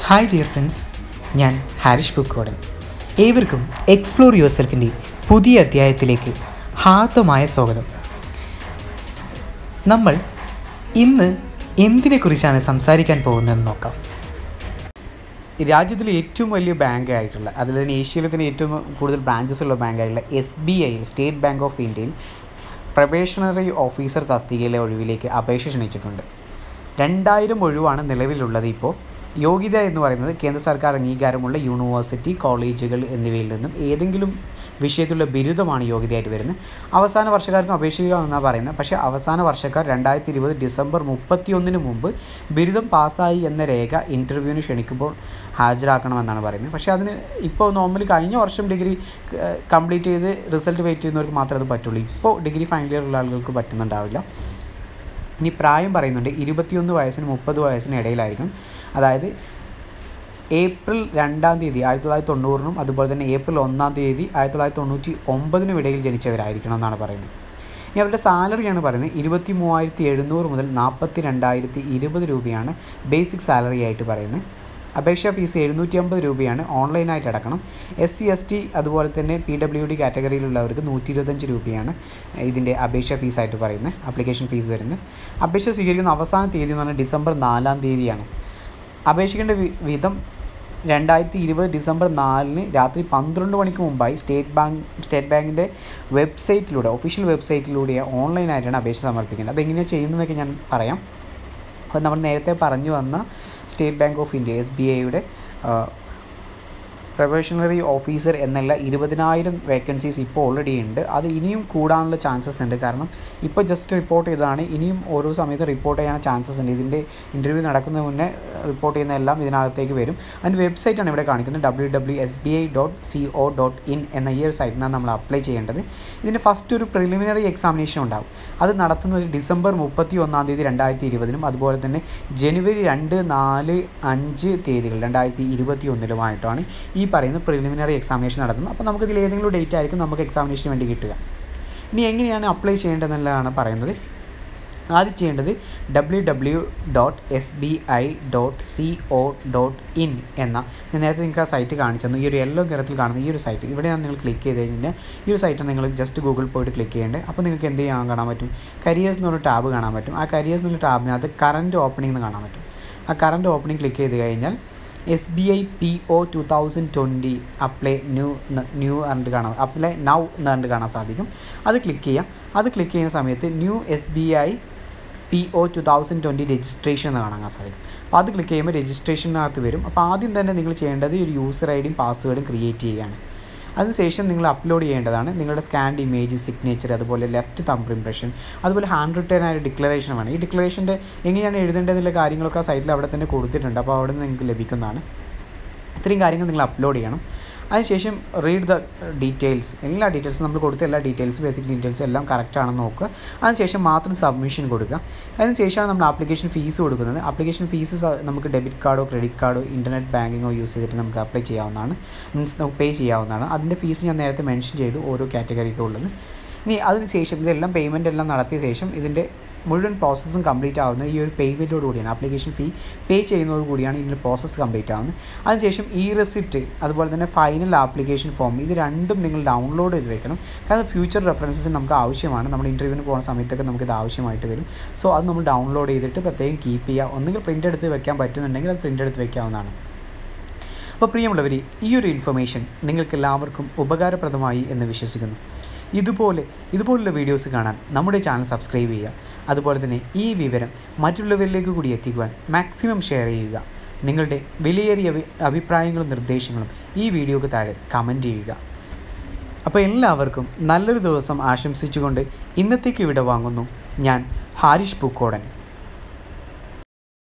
hi dear friends ഞാൻ ഹാരിഷ് ബുക്കോടൻ ഏവർക്കും explore your സെൽഫിൻ്റെ പുതിയ അധ്യായത്തിലേക്ക് ഹാർദമായ സ്വാഗതം നമ്മൾ ഇന്ന് എന്തിനെക്കുറിച്ചാണ് സംസാരിക്കാൻ പോകുന്നതെന്ന് നോക്കാം രാജ്യത്തിലെ ഏറ്റവും വലിയ ബാങ്ക് ആയിട്ടുള്ള അതിൽ തന്നെ ഏഷ്യയിലെ തന്നെ ഏറ്റവും കൂടുതൽ ബ്രാഞ്ചസ് ഉള്ള ബാങ്കായിട്ടുള്ള എസ് ബി ഐയിൽ സ്റ്റേറ്റ് ബാങ്ക് ഓഫ് ഇന്ത്യയിൽ പ്രൊബേഷണറി ഓഫീസർ തസ്തികയിലെ ഒഴിവിലേക്ക് അപേക്ഷ ക്ഷണിച്ചിട്ടുണ്ട് രണ്ടായിരം ഒഴിവാണ് നിലവിലുള്ളത് ഇപ്പോൾ യോഗ്യത എന്ന് പറയുന്നത് കേന്ദ്ര സർക്കാർ അംഗീകാരമുള്ള യൂണിവേഴ്സിറ്റി കോളേജുകൾ എന്നിവയിൽ നിന്നും ഏതെങ്കിലും വിഷയത്തിലുള്ള ബിരുദമാണ് യോഗ്യതയായിട്ട് വരുന്നത് അവസാന വർഷക്കാർക്കും അപേക്ഷിക്കാമെന്നാണ് പറയുന്നത് പക്ഷേ അവസാന വർഷക്കാർ രണ്ടായിരത്തി ഇരുപത് ഡിസംബർ മുപ്പത്തിയൊന്നിന് മുമ്പ് ബിരുദം പാസ്സായി എന്ന രേഖ ഇൻ്റർവ്യൂവിന് ക്ഷണിക്കുമ്പോൾ ഹാജരാക്കണമെന്നാണ് പറയുന്നത് പക്ഷേ അതിന് ഇപ്പോൾ നോർമലി കഴിഞ്ഞ വർഷം ഡിഗ്രി കംപ്ലീറ്റ് ചെയ്ത് റിസൾട്ട് വെയിറ്റ് ചെയ്യുന്നവർക്ക് മാത്രമേ അത് പറ്റുള്ളൂ ഇപ്പോൾ ഡിഗ്രി ഫൈനൽ ഇയർ ഉള്ള ആളുകൾക്ക് പറ്റുന്നുണ്ടാവില്ല ഇനി പ്രായം പറയുന്നുണ്ട് ഇരുപത്തിയൊന്ന് വയസ്സിന് മുപ്പത് വയസ്സിന് ഇടയിലായിരിക്കും അതായത് ഏപ്രിൽ രണ്ടാം തീയതി ആയിരത്തി തൊള്ളായിരത്തി തൊണ്ണൂറിനും അതുപോലെ തന്നെ ഏപ്രിൽ ഒന്നാം തീയതി ആയിരത്തി തൊള്ളായിരത്തി തൊണ്ണൂറ്റി ഒമ്പതിനും ഇടയിൽ ജനിച്ചവരായിരിക്കണം എന്നാണ് പറയുന്നത് ഇനി അവരുടെ സാലറിയാണ് പറയുന്നത് ഇരുപത്തി മൂവായിരത്തി എഴുന്നൂറ് മുതൽ നാൽപ്പത്തി രണ്ടായിരത്തി ഇരുപത് രൂപയാണ് ബേസിക് സാലറി ആയിട്ട് പറയുന്നത് അപേക്ഷാ ഫീസ് എഴുന്നൂറ്റി അമ്പത് രൂപയാണ് ഓൺലൈനായിട്ട് അടക്കണം എസ് സി എസ് ടി അതുപോലെ തന്നെ പി ഡബ്ല്യു ഡി കാറ്റഗറിയിലുള്ളവർക്ക് നൂറ്റി ഇരുപത്തഞ്ച് രൂപയാണ് ഇതിൻ്റെ അപേക്ഷാ ഫീസായിട്ട് പറയുന്നത് ആപ്ലിക്കേഷൻ ഫീസ് വരുന്നത് അപേക്ഷ സ്വീകരിക്കുന്ന അവസാന തീയതി എന്ന് പറഞ്ഞാൽ ഡിസംബർ നാലാം തീയതിയാണ് അപേക്ഷിക്കേണ്ട വി- വിധം രണ്ടായിരത്തി ഇരുപത് ഡിസംബർ നാലിന് രാത്രി പന്ത്രണ്ട് മണിക്ക് മുമ്പായി സ്റ്റേറ്റ് ബാങ്ക് സ്റ്റേറ്റ് ബാങ്കിൻ്റെ വെബ്സൈറ്റിലൂടെ ഒഫീഷ്യൽ വെബ്സൈറ്റിലൂടെ ഓൺലൈനായിട്ടാണ് അപേക്ഷ സമർപ്പിക്കേണ്ടത് അതെങ്ങനെയാണ് ചെയ്യുന്നതെന്നൊക്കെ ഞാൻ പറയാം അപ്പോൾ നമ്മൾ നേരത്തെ പറഞ്ഞു വന്ന state bank of India S B ഐയുടെ പ്രൊബേഷണറി ഓഫീസർ എന്നുള്ള ഇരുപതിനായിരം വേക്കൻസീസ് ഇപ്പോൾ ഓൾറെഡി ഉണ്ട് അത് ഇനിയും കൂടാനുള്ള ചാൻസസ് ഉണ്ട് കാരണം ഇപ്പോൾ ജസ്റ്റ് റിപ്പോർട്ട് ചെയ്തതാണ് ഇനിയും ഓരോ സമയത്ത് റിപ്പോർട്ട് ചെയ്യാൻ ചാൻസസ് ഉണ്ട് ഇതിൻ്റെ ഇൻ്റർവ്യൂ നടക്കുന്നതിന് മുന്നേ റിപ്പോർട്ട് ചെയ്യുന്ന എല്ലാം ഇതിനകത്തേക്ക് വരും അതിൻ്റെ വെബ്സൈറ്റാണ് ഇവിടെ കാണിക്കുന്നത് W W S B I dot C O dot in എന്ന ഈ ഒരു സൈറ്റിനാണ് നമ്മൾ അപ്ലൈ ചെയ്യേണ്ടത് ഇതിൻ്റെ ഫസ്റ്റ് ഒരു പ്രിലിമിനറി എക്സാമിനേഷൻ ഉണ്ടാവും അത് നടത്തുന്നത് ഡിസംബർ മുപ്പത്തി ഒന്നാം തീയതി രണ്ടായിരത്തി ഇരുപതിനും അതുപോലെ തന്നെ ജനുവരി രണ്ട് നാല് അഞ്ച് തീയതികൾ രണ്ടായിരത്തി ഇരുപത്തി ഒന്നിലുമായിട്ടാണ് ഈ പറയുന്ന പ്രിലിമിനറി എക്സാമിനേഷൻ നടത്തുന്നത് അപ്പോൾ നമുക്ക് ഇതിൽ ഏതെങ്കിലും ഡേറ്റ് ആയിരിക്കും നമുക്ക് എക്സാമിനേഷന് വേണ്ടി കിട്ടുക ഇനി എങ്ങനെയാണ് അപ്ലൈ ചെയ്യേണ്ടതെന്നുള്ളതാണ് പറയുന്നത് ആദ്യം ചെയ്യേണ്ടത് W W dot S B I dot C O dot in എന്ന ഞാൻ നേരത്തെ നിങ്ങൾക്ക് ആ സൈറ്റ് കാണിച്ചു തന്നു ഈ ഒരു യെല്ലോ നിറത്തിൽ കാണുന്ന ഈ ഒരു സൈറ്റ് ഇവിടെയാണ് നിങ്ങൾ ക്ലിക്ക് ചെയ്ത് കഴിഞ്ഞാൽ ഈ ഒരു സൈറ്റ് നിങ്ങൾ ജസ്റ്റ് ഗൂഗിൾ പോയിട്ട് ക്ലിക്ക് ചെയ്യേണ്ടത് അപ്പോൾ നിങ്ങൾക്ക് എന്ത് ചെയ്യാൻ കാണാൻ പറ്റും കരിയേഴ്സ് എന്ന് പറഞ്ഞ ടാബ് കാണാൻ പറ്റും ആ കരിയേഴ്സ് എന്നുള്ള ടാബിനകത്ത് കറൻറ്റ് ഓപ്പണിംഗ് എന്ന് കാണാൻ പറ്റും ആ കറൻറ്റ് ഓപ്പണിംഗ് ക്ലിക്ക് ചെയ്ത് കഴിഞ്ഞാൽ S B I P O two thousand twenty apply new new പറഞ്ഞിട്ട് കാണാം അപ്ലൈ നൗ എന്ന് പറഞ്ഞിട്ട് കാണാൻ സാധിക്കും അത് ക്ലിക്ക് ചെയ്യാം അത് ക്ലിക്ക് ചെയ്യുന്ന സമയത്ത് new S B I P O two thousand twenty registration എന്ന് കാണാൻ സാധിക്കും അപ്പോൾ അത് ക്ലിക്ക് ചെയ്യുമ്പോൾ രജിസ്ട്രേഷനകത്ത് വരും അപ്പോൾ ആദ്യം തന്നെ നിങ്ങൾ ചെയ്യേണ്ടത് ഒരു യൂസർ ഐ ഡിയും പാസ്വേഡും ക്രിയേറ്റ് ചെയ്യുകയാണ് അതിനുശേഷം നിങ്ങൾ അപ്ലോഡ് ചെയ്യേണ്ടതാണ് നിങ്ങളുടെ സ്കാൻഡ് ഇമേജ് സിഗ്നേച്ചർ അതുപോലെ ലെഫ്റ്റ് തമ്പ് ഇംപ്രഷൻ അതുപോലെ ഹാൻഡ് റിട്ടേൺ ആയ ഡിക്ലറേഷൻ വേണം ഈ ഡിക്ലറേഷൻ്റെ എങ്ങനെയാണ് എഴുതേണ്ടതെന്നുള്ള കാര്യങ്ങളൊക്കെ ആ സൈറ്റിൽ അവിടെ തന്നെ കൊടുത്തിട്ടുണ്ട് അപ്പോൾ അവിടെ നിന്ന് നിങ്ങൾക്ക് ലഭിക്കുന്നതാണ് ഇത്രയും കാര്യങ്ങൾ നിങ്ങൾ അപ്ലോഡ് ചെയ്യണം അതിനുശേഷം റീഡ് ദ ഡീറ്റെയിൽസ് എല്ലാ ഡീറ്റെയിൽസും നമ്മൾ കൊടുത്ത എല്ലാ ഡീറ്റെയിൽസ് ബേസിക് ഡീറ്റെയിൽസ് എല്ലാം കറക്റ്റ് ആണെന്ന് നോക്കുക അതിനുശേഷം മാത്രം സബ്മിഷൻ കൊടുക്കുക അതിനുശേഷമാണ് നമ്മൾ ആപ്ലിക്കേഷൻ ഫീസ് കൊടുക്കുന്നത് ആപ്ലിക്കേഷൻ ഫീസ് നമുക്ക് ഡെബിറ്റ് കാർഡോ ക്രെഡിറ്റ് കാർഡോ ഇൻ്റർനെറ്റ് ബാങ്കിങ്ങോ യൂസ് ചെയ്തിട്ട് നമുക്ക് അപ്ലൈ ചെയ്യാവുന്നതാണ് മീൻസ് നമുക്ക് പേ ചെയ്യാവുന്നതാണ് അതിൻ്റെ ഫീസ് ഞാൻ നേരത്തെ മെൻഷൻ ചെയ്തു ഓരോ കാറ്റഗറിക്കും ഉള്ളത് ഇനി അതിനുശേഷം ഇതെല്ലാം പേയ്മെൻ്റ് എല്ലാം നടത്തിയ ശേഷം ഇതിൻ്റെ മുഴുവൻ പ്രോസസ്സും കംപ്ലീറ്റ് ആവുന്നത് ഈ ഒരു പേയ്മെൻറ്റോട് കൂടിയാണ് ആപ്ലിക്കേഷൻ ഫീ പേ ചെയ്യുന്നതോട് കൂടിയാണ് ഇതിൻ്റെ പ്രോസസ്സ് കംപ്ലീറ്റ് ആവുന്നത് അതിനുശേഷം ഇ റെസിപ്റ്റ് അതുപോലെ തന്നെ ഫൈനൽ ആപ്ലിക്കേഷൻ ഫോം ഇത് രണ്ടും നിങ്ങൾ ഡൗൺലോഡ് ചെയ്ത് വെക്കണം കാരണം ഫ്യൂച്ചർ റെഫറൻസസ് നമുക്ക് ആവശ്യമാണ് നമ്മൾ ഇൻ്റർവ്യൂവിന് പോകുന്ന സമയത്തൊക്കെ നമുക്കിത് ആവശ്യമായിട്ട് വരും സോ അത് നമ്മൾ ഡൗൺലോഡ് ചെയ്തിട്ട് പ്രത്യേകം കീപ്പ് ചെയ്യുക ഒന്നുകിൽ പ്രിൻ്റ് എടുത്ത് വെക്കാൻ പറ്റുന്നുണ്ടെങ്കിൽ അത് പ്രിൻ്റ് എടുത്ത് വെക്കാവുന്നതാണ് അപ്പോൾ പ്രിയമുള്ളവർ ഈ ഒരു ഇൻഫർമേഷൻ നിങ്ങൾക്ക് എല്ലാവർക്കും ഉപകാരപ്രദമായി എന്ന് വിശ്വസിക്കുന്നു ഇതുപോലെ ഇതുപോലുള്ള വീഡിയോസ് കാണാൻ നമ്മുടെ ചാനൽ സബ്സ്ക്രൈബ് ചെയ്യുക അതുപോലെ തന്നെ ഈ വിവരം മറ്റുള്ളവരിലേക്ക് കൂടി എത്തിക്കുവാൻ മാക്സിമം ഷെയർ ചെയ്യുക നിങ്ങളുടെ വിലയേറിയ അഭി- അഭിപ്രായങ്ങളും നിർദ്ദേശങ്ങളും ഈ വീഡിയോക്ക് താഴെ കമൻറ്റ് ചെയ്യുക അപ്പോൾ എല്ലാവർക്കും നല്ലൊരു ദിവസം ആശംസിച്ചുകൊണ്ട് ഇന്നത്തേക്ക് ഇവിടെ വാങ്ങുന്നു ഞാൻ ഹാരിഷ് പൂക്കോടൻ